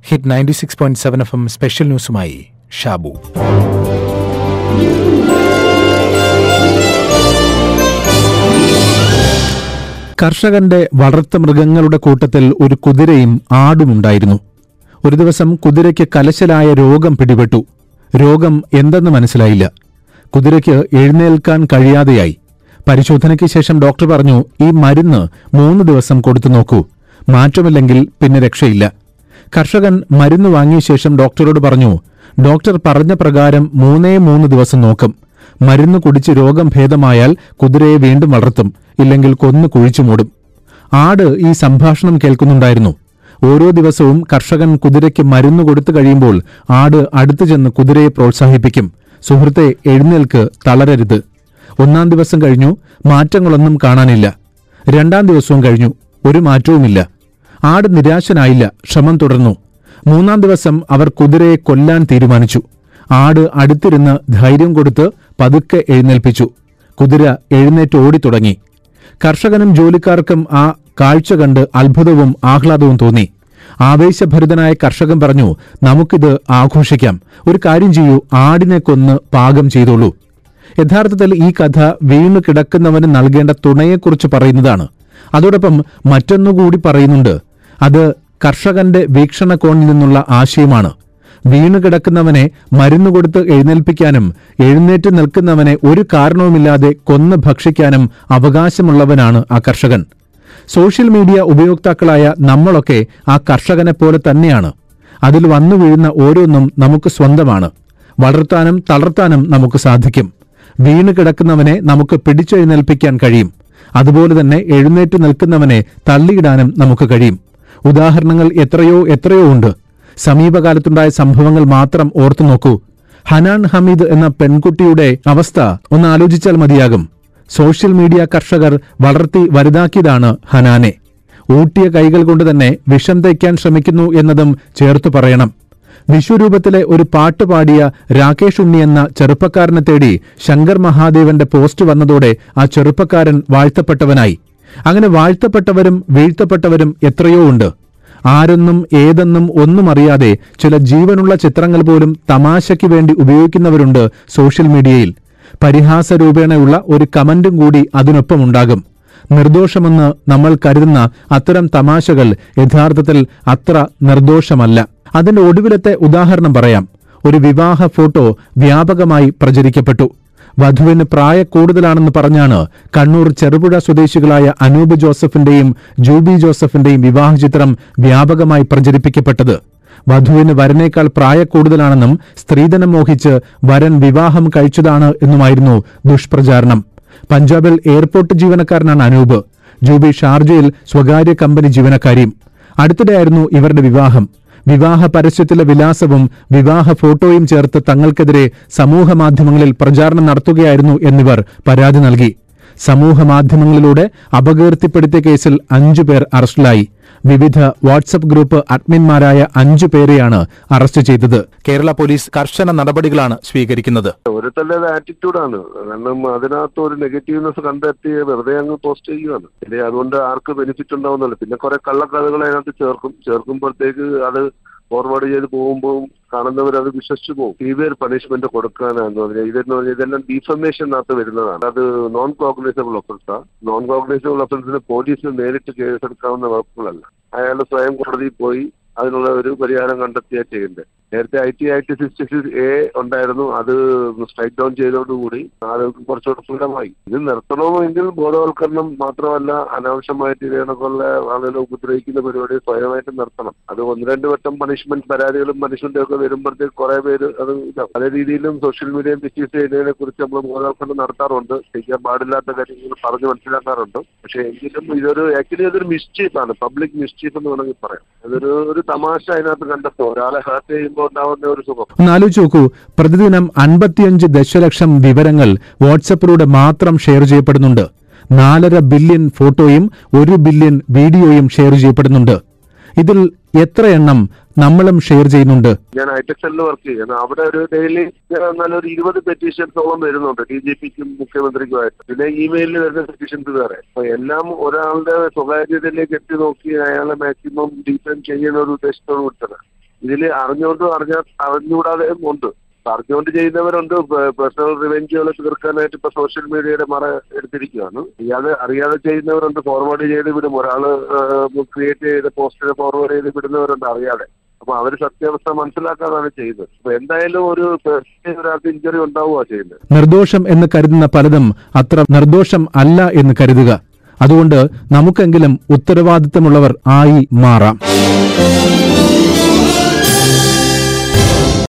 hit ninety six point seven F M special ന്യൂസുമായി ഷാബു കർഷകന്റെ വളർത്തു മൃഗങ്ങളുടെ കൂട്ടത്തിൽ ഒരു കുതിരയും ആടുമുണ്ടായിരുന്നു ഒരു ദിവസം കുതിരയ്ക്ക് കലശലായ രോഗം പിടിപെട്ടു രോഗം എന്തെന്ന് മനസ്സിലായില്ല കുതിരയ്ക്ക് എഴുന്നേൽക്കാൻ കഴിയാതെയായി പരിശോധനയ്ക്ക് ശേഷം ഡോക്ടർ പറഞ്ഞു ഈ മരുന്ന് മൂന്ന് ദിവസം കൊടുത്തു നോക്കൂ മാറ്റമില്ലെങ്കിൽ പിന്നെ രക്ഷയില്ല കർഷകൻ മരുന്ന് വാങ്ങിയ ശേഷം ഡോക്ടറോട് പറഞ്ഞു ഡോക്ടർ പറഞ്ഞ പ്രകാരം മൂന്നേ മൂന്ന് ദിവസം നോക്കും മരുന്ന് കുടിച്ച് രോഗം ഭേദമായാൽ കുതിരയെ വീണ്ടും വളർത്തും ഇല്ലെങ്കിൽ കൊന്നു കുഴിച്ചു മൂടും ആട് ഈ സംഭാഷണം കേൾക്കുന്നുണ്ടായിരുന്നു ഓരോ ദിവസവും കർഷകൻ കുതിരയ്ക്ക് മരുന്ന് കൊടുത്തു കഴിയുമ്പോൾ ആട് അടുത്തു ചെന്ന് കുതിരയെ പ്രോത്സാഹിപ്പിക്കും സുഹൃത്തെ എഴുന്നേൽക്ക് തളരരുത് ഒന്നാം ദിവസം കഴിഞ്ഞു മാറ്റങ്ങളൊന്നും കാണാനില്ല രണ്ടാം ദിവസവും കഴിഞ്ഞു ഒരു മാറ്റവുമില്ല ആട് നിരാശനായില്ല ശ്രമം തുടർന്നു മൂന്നാം ദിവസം അവർ കുതിരയെ കൊല്ലാൻ തീരുമാനിച്ചു ആട് അടുത്തിരുന്ന് ധൈര്യം കൊടുത്ത് പതുക്കെ എഴുന്നേൽപ്പിച്ചു കുതിര എഴുന്നേറ്റ് ഓടിത്തുടങ്ങി കർഷകനും ജോലിക്കാർക്കും ആ കാഴ്ച കണ്ട് അത്ഭുതവും ആഹ്ലാദവും തോന്നി ആവേശഭരിതനായ കർഷകൻ പറഞ്ഞു നമുക്കിത് ആഘോഷിക്കാം ഒരു കാര്യം ചെയ്യൂ ആടിനെ കൊന്ന് പാകം ചെയ്തോളൂ യഥാർത്ഥത്തിൽ ഈ കഥ വീണു കിടക്കുന്നവന് നൽകേണ്ട തുണയെക്കുറിച്ച് പറയുന്നതാണ് അതോടൊപ്പം മറ്റൊന്നുകൂടി പറയുന്നുണ്ട് അത് കർഷകന്റെ വീക്ഷണകോണിൽ നിന്നുള്ള ആശയമാണ് വീണു കിടക്കുന്നവനെ മരുന്ന് കൊടുത്ത് എഴുന്നേൽപ്പിക്കാനും എഴുന്നേറ്റ് നിൽക്കുന്നവനെ ഒരു കാരണവുമില്ലാതെ കൊന്ന് ഭക്ഷിക്കാനും അവകാശമുള്ളവനാണ് ആ കർഷകൻ സോഷ്യൽ മീഡിയ ഉപയോക്താക്കളായ നമ്മളൊക്കെ ആ കർഷകനെ പോലെ തന്നെയാണ് അതിൽ വന്നു വീഴുന്ന ഓരോന്നും നമുക്ക് സ്വന്തമാണ് വളർത്താനും തളർത്താനും നമുക്ക് സാധിക്കും വീണ് കിടക്കുന്നവനെ നമുക്ക് പിടിച്ചെഴുന്നേൽപ്പിക്കാൻ കഴിയും അതുപോലെ തന്നെ എഴുന്നേറ്റ് നിൽക്കുന്നവനെ തള്ളിയിടാനും നമുക്ക് കഴിയും ഉദാഹരണങ്ങൾ എത്രയോ എത്രയോ ഉണ്ട് സമീപകാലത്തുണ്ടായ സംഭവങ്ങൾ മാത്രം ഓർത്തു നോക്കൂ ഹനാൻ ഹമീദ് എന്ന പെൺകുട്ടിയുടെ അവസ്ഥ ഒന്ന് ആലോചിച്ചാൽ മതിയാകും സോഷ്യൽ മീഡിയ കർഷകർ വളർത്തി വലുതാക്കിയതാണ് ഹനാനെ ഊട്ടിയ കൈകൾ കൊണ്ട് തന്നെ വിഷം തയ്ക്കാൻ ശ്രമിക്കുന്നു എന്നതും ചേർത്തു പറയണം വിശ്വരൂപത്തിലെ ഒരു പാട്ട് പാടിയ രാകേഷ് ഉണ്ണി എന്ന ചെറുപ്പക്കാരനെ തേടി ശങ്കർ മഹാദേവന്റെ പോസ്റ്റ് വന്നതോടെ ആ ചെറുപ്പക്കാരൻ വാഴ്ത്തപ്പെട്ടവനായി അങ്ങനെ വാഴ്ത്തപ്പെട്ടവരും വീഴ്ത്തപ്പെട്ടവരും എത്രയോ ഉണ്ട് ആരെന്നും ഏതെന്നും ഒന്നും അറിയാതെ ചില ജീവനുള്ള ചിത്രങ്ങൾ പോലും തമാശയ്ക്ക് വേണ്ടി ഉപയോഗിക്കുന്നവരുണ്ട് സോഷ്യൽ മീഡിയയിൽ പരിഹാസ രൂപേണയുള്ള ഒരു കമന്റും കൂടി അതിനൊപ്പമുണ്ടാകും നിർദോഷമെന്ന് നമ്മൾ കരുതുന്ന അത്തരം തമാശകൾ യഥാർത്ഥത്തിൽ അത്ര നിർദോഷമല്ല അതിന്റെ ഒടുവിലത്തെ ഉദാഹരണം പറയാം ഒരു വിവാഹ ഫോട്ടോ വ്യാപകമായി പ്രചരിക്കപ്പെട്ടു വധുവിന് പ്രായ കൂടുതലാണെന്ന് പറഞ്ഞാണ് കണ്ണൂർ ചെറുപുഴ സ്വദേശികളായ അനൂപ് ജോസഫിന്റെയും ജൂബി ജോസഫിന്റെയും വിവാഹ ചിത്രം വ്യാപകമായി പ്രചരിപ്പിക്കപ്പെട്ടത് വധുവിന് വരനേക്കാൾ പ്രായ കൂടുതലാണെന്നും സ്ത്രീധനം മോഹിച്ച് വരൻ വിവാഹം കഴിച്ചതാണ് എന്നുമായിരുന്നു ദുഷ്പ്രചാരണം പഞ്ചാബിൽ എയർപോർട്ട് ജീവനക്കാരനാണ് അനൂപ് ജൂബി ഷാർജയിൽ സ്വകാര്യ കമ്പനി ജീവനക്കാരിയും അടുത്തിടെയായിരുന്നു ഇവരുടെ വിവാഹം വിവാഹ പരസ്യത്തിലെ വിലാസവും വിവാഹ ഫോട്ടോയും ചേർത്ത് തങ്ങൾക്കെതിരെ സമൂഹമാധ്യമങ്ങളിൽ പ്രചാരണം നടത്തുകയായിരുന്നു എന്നിവർ പരാതി നൽകി സമൂഹമാധ്യമങ്ങളിലൂടെ അപകീർത്തിപ്പെടുത്തിയ കേസിൽ അഞ്ചു പേർ അറസ്റ്റിലായി വിവിധ വാട്സപ്പ് ഗ്രൂപ്പ് അഡ്മിൻമാരായ അഞ്ചു പേരെയാണ് അറസ്റ്റ് ചെയ്തത് കേരള പോലീസ് കർശന നടപടികളാണ് സ്വീകരിക്കുന്നത് ഓരോരുത്തരുടെ ആറ്റിറ്റ്യൂഡാണ് കാരണം അതിനകത്ത് ഒരു നെഗറ്റീവ്നെസ് കണ്ടെത്തി വെറുതെ അങ്ങ് പോസ്റ്റ് ചെയ്യുകയാണ് പിന്നെ അതുകൊണ്ട് ആർക്ക് ബെനിഫിറ്റ് ഉണ്ടാവുന്നില്ല പിന്നെ കുറെ കള്ളക്കഥകൾ അതിനകത്ത് ചേർക്കും ചേർക്കുമ്പോഴത്തേക്ക് അത് ഫോർവേഡ് ചെയ്ത് പോകുമ്പോൾ കാണുന്നവർ അത് വിശ്വസിച്ചു പോകും സിവിയർ പണിഷ്മെന്റ് കൊടുക്കാനാന്ന് പറഞ്ഞാൽ ഇതെന്ന് പറഞ്ഞാൽ ഇതെല്ലാം ഡീഫമേഷനകത്ത് വരുന്നതാണ് അത് നോൺ കോഗ്നൈസബിൾ ഒഫൻസാണ് നോൺ കോഗ്നൈസബിൾ ഒഫൻസിന് പോലീസിന് നേരിട്ട് കേസെടുക്കാവുന്ന വകുപ്പുകളല്ല അയാൾ സ്വയം കോടതിയിൽ പോയി അതിനുള്ള ഒരു പരിഹാരം കണ്ടെത്തിയാ ചെയ്യേണ്ടത് നേരത്തെ I T act sixty six A ഉണ്ടായിരുന്നു അത് സ്ട്രൈക്ക് ഡൗൺ ചെയ്തതോടുകൂടി അത് കുറച്ചുകൂടെ സുലഭമായി ഇത് നിർത്തണമെങ്കിൽ ബോധവൽക്കരണം മാത്രമല്ല അനാവശ്യമായിട്ട് ഇതിനൊക്കെയുള്ള ആളുകളെ ഉപദ്രവിക്കുന്ന പരിപാടി സ്വയമായിട്ട് നിർത്തണം അത് ഒന്ന് രണ്ട് വട്ടം പണിഷ്മെന്റ് പരാതികളും പണിഷ്മെന്റും ഒക്കെ വരുമ്പോഴത്തേക്ക് കുറെ പേര് അത് ഇതാവും പല രീതിയിലും സോഷ്യൽ മീഡിയ മിസ്യൂസ് ചെയ്യുന്നതിനെ കുറിച്ച് നമ്മൾ ബോധവൽക്കരണം നടത്താറുണ്ട് ചെയ്യാൻ പാടില്ലാത്ത കാര്യങ്ങൾ പറഞ്ഞ് മനസ്സിലാക്കാറുണ്ട് പക്ഷെ എങ്കിലും ഇതൊരു ആക്ച്വലി അതൊരു മിസ്ചീഫാണ് പബ്ലിക് മിസ്ചീഫ് എന്ന് വേണമെങ്കിൽ പറയാം അതൊരു ഒരു തമാശ അതിനകത്ത് കണ്ടെത്തും ഒരാളെ ഹേർട്ട് ചെയ്യുമ്പോൾ ഉണ്ടാവുന്ന ഒരു സുഖം ഒന്ന് ആലോചിച്ച് നോക്കൂ പ്രതിദിനം അൻപത്തിയഞ്ച് ദശലക്ഷം വിവരങ്ങൾ വാട്സപ്പിലൂടെ മാത്രം ഷെയർ ചെയ്യപ്പെടുന്നുണ്ട് നാലര ബില്യൺ ഫോട്ടോയും ഒരു ബില്യൺ വീഡിയോയും ഷെയർ ചെയ്യപ്പെടുന്നുണ്ട് ഇതിൽ എത്ര എണ്ണം നമ്മളും ഷെയർ ചെയ്യുന്നുണ്ട് ഞാൻ ഹൈടെക്സലിൽ വർക്ക് ചെയ്യുന്നു അവിടെ ഒരു ഡെയിലി നല്ലൊരു ഇരുപത് പെറ്റീഷൻസോളം വരുന്നുണ്ട് ഡി ജി പിക്കും മുഖ്യമന്ത്രിക്കുമായിട്ട് പിന്നെ ഇമെയിലിൽ വരുന്ന പെറ്റീഷൻസ് വേറെ അപ്പൊ എല്ലാം ഒരാളുടെ സ്വകാര്യതയിലേക്ക് എത്തി നോക്കി അയാളെ മാക്സിമം ഡീഫെൻഡ് ചെയ്യുന്ന ഒരു ഉദ്ദേശത്തോട് വിട്ടത് ഇതിൽ അറിഞ്ഞുകൊണ്ടും അറിഞ്ഞ അറിഞ്ഞുകൂടാതെയും ഉണ്ട് അപ്പൊ അറിഞ്ഞുകൊണ്ട് ചെയ്യുന്നവരുണ്ട് പേഴ്സണൽ റിവെഞ്ചുകൾ തീർക്കാനായിട്ട് ഇപ്പൊ സോഷ്യൽ മീഡിയയുടെ മറ എടുത്തിരിക്കുകയാണ് ഇയാള് അറിയാതെ ചെയ്യുന്നവരുണ്ട് ഫോർവേഡ് ചെയ്ത് വിടും ഒരാള് ക്രിയേറ്റ് ചെയ്ത് പോസ്റ്റിനെ ഫോർവേഡ് ചെയ്ത് വിടുന്നവരുണ്ട് അറിയാതെ അപ്പൊ അവര് സത്യാവസ്ഥ മനസ്സിലാക്കാതാണ് ചെയ്യുന്നത് അപ്പൊ എന്തായാലും ഒരു പേഴ്സണൽ ഒരാൾക്ക് ഇഞ്ചറി ഉണ്ടാവുക ചെയ്യുന്നത് നിർദോഷം എന്ന് കരുതുന്ന പലതും അത്ര നിർദോഷം അല്ല എന്ന് കരുതുക അതുകൊണ്ട് നമുക്കെങ്കിലും ഉത്തരവാദിത്തമുള്ളവർ ആയി മാറാം